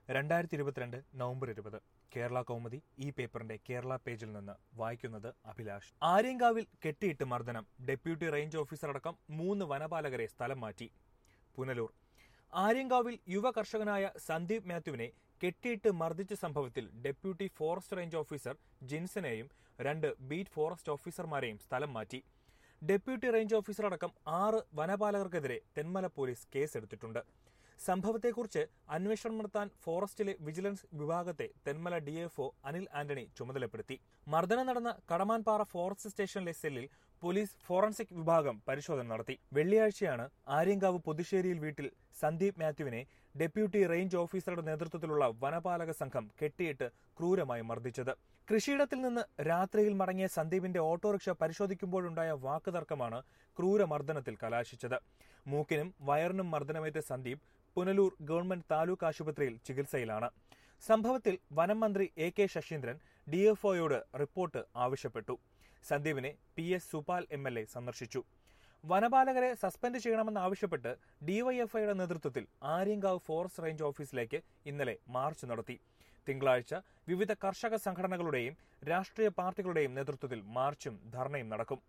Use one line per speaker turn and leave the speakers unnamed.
രണ്ടായിരത്തി ഇരുപത്തിരണ്ട് നവംബർ ഇരുപത് കേരള കൗമുദി ഈ പേപ്പറിന്റെ കേരള പേജിൽ നിന്ന് വായിക്കുന്നത് അഭിലാഷ് ആര്യങ്കാവിൽ കെട്ടിയിട്ട് മർദ്ദനം ഡെപ്യൂട്ടി റേഞ്ച് ഓഫീസർ അടക്കം മൂന്ന് വനപാലകരെ സ്ഥലം മാറ്റി പുനലൂർ ആര്യങ്കാവിൽ യുവ കർഷകനായ സന്ദീപ് മാത്യുവിനെ കെട്ടിയിട്ട് മർദ്ദിച്ച സംഭവത്തിൽ ഡെപ്യൂട്ടി ഫോറസ്റ്റ് റേഞ്ച് ഓഫീസർ ജിൻസനെയും രണ്ട് ബീറ്റ് ഫോറസ്റ്റ് ഓഫീസർമാരെയും സ്ഥലം മാറ്റി ഡെപ്യൂട്ടി റേഞ്ച് ഓഫീസർ അടക്കം ആറ് വനപാലകർക്കെതിരെ തെന്മല പോലീസ് കേസെടുത്തിട്ടുണ്ട് സംഭവത്തെക്കുറിച്ച് അന്വേഷണം നടത്താൻ ഫോറസ്റ്റിലെ വിജിലൻസ് വിഭാഗത്തെ തെന്മല ഡിഎഫ്ഒ അനിൽ ആന്റണി ചുമതലപ്പെടുത്തി മർദ്ദനം നടന്ന കടമാൻപാറ ഫോറസ്റ്റ് സ്റ്റേഷനിലെ സെല്ലിൽ പോലീസ് ഫോറൻസിക് വിഭാഗം പരിശോധന നടത്തി വെള്ളിയാഴ്ചയാണ് ആര്യങ്കാവ് പുതുശ്ശേരിയിൽ വീട്ടിൽ സന്ദീപ് മാത്യുവിനെ ഡെപ്യൂട്ടി റേഞ്ച് ഓഫീസറുടെ നേതൃത്വത്തിലുള്ള വനപാലക സംഘം കെട്ടിയിട്ട് ക്രൂരമായി മർദ്ദിച്ചത് കൃഷിയിടത്തിൽ നിന്ന് രാത്രിയിൽ മടങ്ങിയ സന്ദീപിന്റെ ഓട്ടോറിക്ഷ പരിശോധിക്കുമ്പോഴുണ്ടായ വാക്കുതർക്കമാണ് ക്രൂരമർദ്ദനത്തിൽ കലാശിച്ചത് മൂക്കിനും വയറിനും മർദ്ദനമേറ്റ സന്ദീപ് പുനലൂർ ഗവൺമെന്റ് താലൂക്ക് ആശുപത്രിയിൽ ചികിത്സയിലാണ് സംഭവത്തിൽ വനം മന്ത്രി എ കെ ശശീന്ദ്രൻ ഡിഎഫ്ഒയോട് റിപ്പോർട്ട് ആവശ്യപ്പെട്ടു സന്ദീപിനെ P S Supal M L A സന്ദർശിച്ചു വനപാലകരെ സസ്പെൻഡ് ചെയ്യണമെന്നാവശ്യപ്പെട്ട് ഡിവൈഎഫ്ഐയുടെ നേതൃത്വത്തിൽ ആര്യങ്കാവ് ഫോറസ്റ്റ് റേഞ്ച് ഓഫീസിലേക്ക് ഇന്നലെ മാർച്ച് നടത്തി തിങ്കളാഴ്ച വിവിധ കർഷക സംഘടനകളുടെയും രാഷ്ട്രീയ പാർട്ടികളുടെയും നേതൃത്വത്തിൽ മാർച്ചും ധർണയും നടക്കും